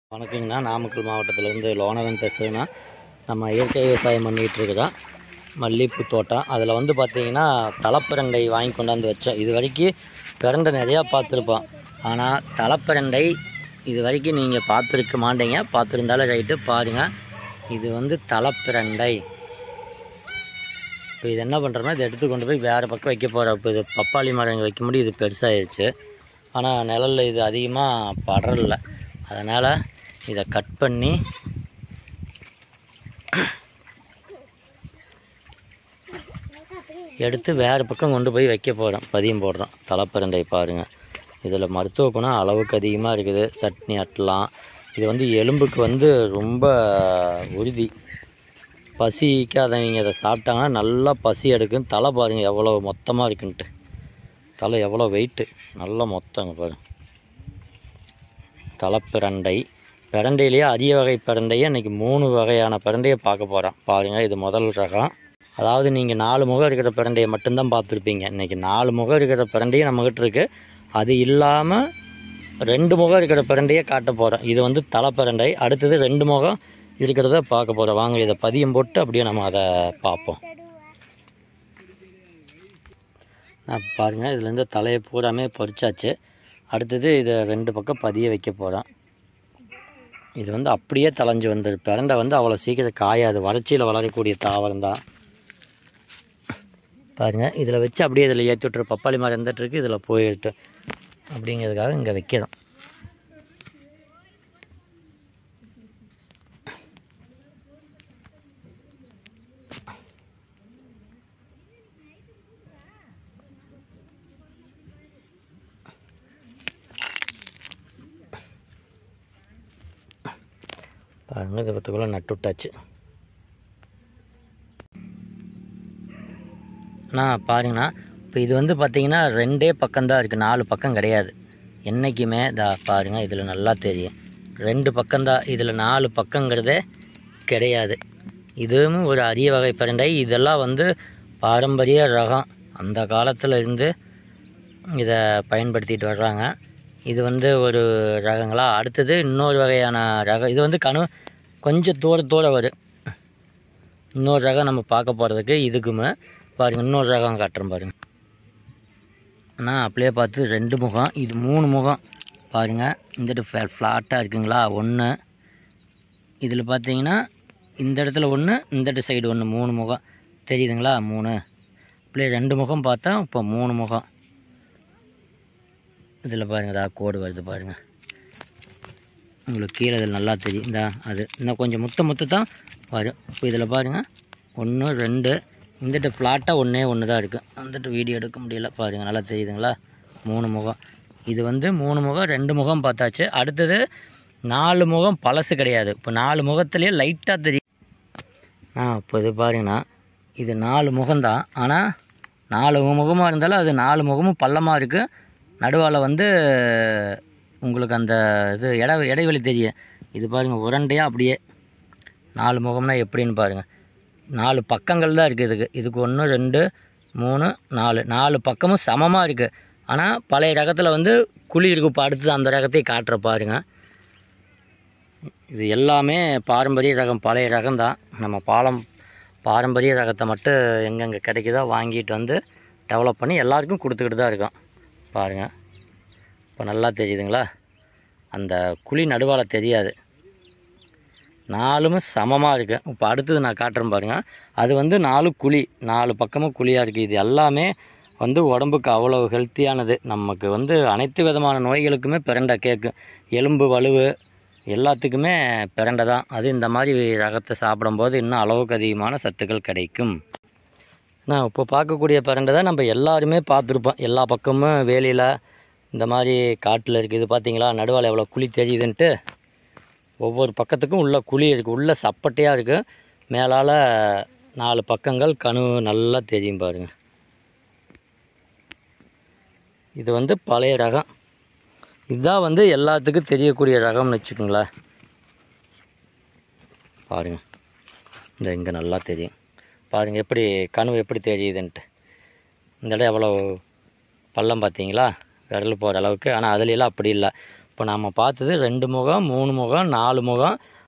வணக்கங்கண்ணா நாமக்கல் மாவட்டத்திலேருந்து லோனவன் பேசுகிறேன்னா நம்ம இயற்கை விவசாயம் பண்ணிகிட்டு இருக்கிறோம் மல்லிகைப்பூ தோட்டம் அதில் வந்து பார்த்தீங்கன்னா தலைப்பிரண்டை வாங்கி கொண்டாந்து வச்சோம் இது வரைக்கும் பிரண்டை நிறையா பார்த்துருப்போம் ஆனால் தலைப்பிரண்டை இது வரைக்கும் நீங்கள் பார்த்துருக்க மாட்டீங்க பார்த்துருந்தாலும் ரைட்டு பாருங்கள் இது வந்து தலைப்பிரண்டை இப்போ இது என்ன பண்ணுறோம்னா இதை எடுத்து கொண்டு போய் வேறு பக்கம் வைக்க போகிறோம் இப்போ இது பப்பாளி மரம் இங்கே வைக்க முடியும் இது பெருசாகிடுச்சு ஆனால் நிழல்ல இது அதிகமாக படரல அதனால் இதை கட் பண்ணி எடுத்து வேறு பக்கம் கொண்டு போய் வைக்க போகிறோம் பதியம் போடுறோம் தலைப்பரண்டை பாருங்கள் இதில் மருத்துவ குணம் அளவுக்கு அதிகமாக இருக்குது சட்னி அட்டலாம் இது வந்து எலும்புக்கு வந்து ரொம்ப உறுதி பசிக்காதவங்க இதை சாப்பிட்டாங்கன்னா நல்லா பசி எடுக்கும் தலை பாருங்கள் எவ்வளோ மொத்தமாக இருக்குன்ட்டு தலை எவ்வளோ வெயிட்டு நல்லா மொத்தங்க பாருங்க தலைப்பிரண்டை பிரண்டையிலேயே அரிய வகை பிரண்டையை இன்றைக்கி மூணு வகையான பிரண்டையை பார்க்க போகிறோம் பாருங்கள் இது முதல் ரகம் அதாவது நீங்கள் நாலு முகம் இருக்கிற பிரண்டையை மட்டும்தான் பார்த்துருப்பீங்க இன்றைக்கி நாலு முகம் இருக்கிற பிரண்டையும் நம்மக்கிட்ட இருக்குது அது இல்லாமல் ரெண்டு முகம் இருக்கிற பிரண்டையை காட்ட போகிறோம் இது வந்து தலைப்பிரண்டை அடுத்தது ரெண்டு முகம் இருக்கிறத பார்க்க போகிறோம் வாங்க இதை பதியம் போட்டு அப்படியே நம்ம அதை பார்ப்போம் நான் பாருங்கள் இதுலேருந்து தலையை பூராமே பறிச்சாச்சு அடுத்தது இதை ரெண்டு பக்கம் பதிய வைக்க போகிறோம் இது வந்து அப்படியே தலைஞ்சு வந்துரு பிரண்டை வந்து அவ்வளோ சீக்கிரம் காயாது வறட்சியில் வளரக்கூடிய தாவரம் தான் பாருங்கள் இதில் வச்சு அப்படியே இதில் ஏற்றி விட்டுரு பப்பாளி மரம் இருந்துட்டு இருக்கு இதில் போயிட்டு அப்படிங்கிறதுக்காக இங்கே வைக்கிறோம் பாருங்கள் இதை பத்துக்குள்ளே நட்டு விட்டாச்சு நான் பாருங்கண்ணா இப்போ இது வந்து பார்த்தீங்கன்னா ரெண்டே பக்கம்தான் இருக்குது நாலு பக்கம் கிடையாது என்றைக்குமே இதா பாருங்கள் இதில் நல்லா தெரியும் ரெண்டு பக்கம்தான் இதில் நாலு பக்கங்கிறதே கிடையாது இதுவும் ஒரு அரிய வகை பிரண்டை இதெல்லாம் வந்து பாரம்பரிய ரகம் அந்த காலத்தில் இருந்து இதை பயன்படுத்திட்டு வர்றாங்க இது வந்து ஒரு ரகங்களா அடுத்தது இன்னொரு வகையான ரகம் இது வந்து கணு கொஞ்சம் தூரத்தோட வரும் இன்னொரு ரகம் நம்ம பார்க்க போகிறதுக்கு இதுக்குமே பாருங்கள் இன்னொரு ரகம் காட்டுறேன் பாருங்கள் ஆனால் அப்படியே பார்த்து ரெண்டு முகம் இது மூணு முகம் பாருங்கள் இந்த ஃப்ளாட்டாக இருக்குங்களா ஒன்று இதில் பார்த்தீங்கன்னா இந்த இடத்துல ஒன்று இந்த இடத்து சைடு ஒன்று மூணு முகம் தெரியுதுங்களா மூணு அப்படியே ரெண்டு முகம் பார்த்தா இப்போ மூணு முகம் இதில் பாருங்கள் இதா கோடு வருது பாருங்கள் உங்களுக்கு கீழே இதில் நல்லா தெரியும் இந்த அது இன்னும் கொஞ்சம் முத்த முத்த தான் வரும் இப்போ இதில் பாருங்கள் ஒன்று ரெண்டு இந்தட்டு ஃப்ளாட்டாக ஒன்றே ஒன்று தான் இருக்குது வந்துட்டு வீடியோ எடுக்க முடியல பாருங்கள் நல்லா தெரியுதுங்களா மூணு முகம் இது வந்து மூணு முகம் ரெண்டு முகம் பார்த்தாச்சு அடுத்தது நாலு முகம் பழசு கிடையாது இப்போ நாலு முகத்துலேயே லைட்டாக தெரியும் ஆ இப்போ இது பாருங்கண்ணா இது நாலு முகம்தான் ஆனால் நாலு முகமாக இருந்தாலும் அது நாலு முகமும் பள்ளமாக இருக்குது நடுவால் வந்து உங்களுக்கு அந்த இது இட இடைவெளி தெரியும் இது பாருங்கள் உரண்டையாக அப்படியே நாலு முகம்னா எப்படின்னு பாருங்கள் நாலு பக்கங்கள் தான் இருக்குது இதுக்கு இதுக்கு ஒன்று ரெண்டு மூணு நாலு நாலு பக்கமும் சமமாக இருக்குது ஆனால் பழைய ரகத்தில் வந்து குழி இருக்கு இப்போ அடுத்தது அந்த ரகத்தை காட்டுற பாருங்க இது எல்லாமே பாரம்பரிய ரகம் பழைய ரகம் தான் நம்ம பாலம் பாரம்பரிய ரகத்தை மட்டும் எங்கெங்கே கிடைக்குதோ வாங்கிட்டு வந்து டெவலப் பண்ணி எல்லாருக்கும் கொடுத்துக்கிட்டு தான் இருக்கோம் பாருங்கள் இப்போ நல்லா தெரியுதுங்களா அந்த குழி நடுவால் தெரியாது நாலுமே சமமாக இருக்குது இப்போ அடுத்தது நான் காட்டுறேன் பாருங்கள் அது வந்து நாலு குழி நாலு பக்கமும் குழியாக இருக்குது இது எல்லாமே வந்து உடம்புக்கு அவ்வளோ ஹெல்த்தியானது நமக்கு வந்து அனைத்து விதமான நோய்களுக்குமே பிரண்டை கேட்கும் எலும்பு வலுவு எல்லாத்துக்குமே பிரண்டை தான் அது இந்த மாதிரி ரகத்தை சாப்பிடும்போது இன்னும் அளவுக்கு அதிகமான சத்துக்கள் கிடைக்கும் நான் இப்போ பார்க்கக்கூடிய பிரண்டை தான் நம்ம எல்லாருமே பார்த்துருப்போம் எல்லா பக்கமும் வேலியில் இந்த மாதிரி காட்டில் இருக்குது இது பார்த்தீங்களா நடுவால் எவ்வளோ குழி தெரியுதுன்ட்டு ஒவ்வொரு பக்கத்துக்கும் உள்ள குழி இருக்குது உள்ள சப்பட்டையாக இருக்குது மேலால் நாலு பக்கங்கள் கனு நல்லா தெரியும் பாருங்கள் இது வந்து பழைய ரகம் இதுதான் வந்து எல்லாத்துக்கும் தெரியக்கூடிய ரகம்னு வச்சுக்கோங்களேன் பாருங்கள் இந்த இங்கே நல்லா தெரியும் பாருங்கள் எப்படி கனவு எப்படி தெரியுதுன்ட்டு இந்த இடம் எவ்வளோ பள்ளம் பார்த்தீங்களா விரல் போகிற அளவுக்கு ஆனால் அதுலலாம் அப்படி இல்லை இப்போ நம்ம பார்த்தது ரெண்டு முகம் மூணு முகம் நாலு முகம்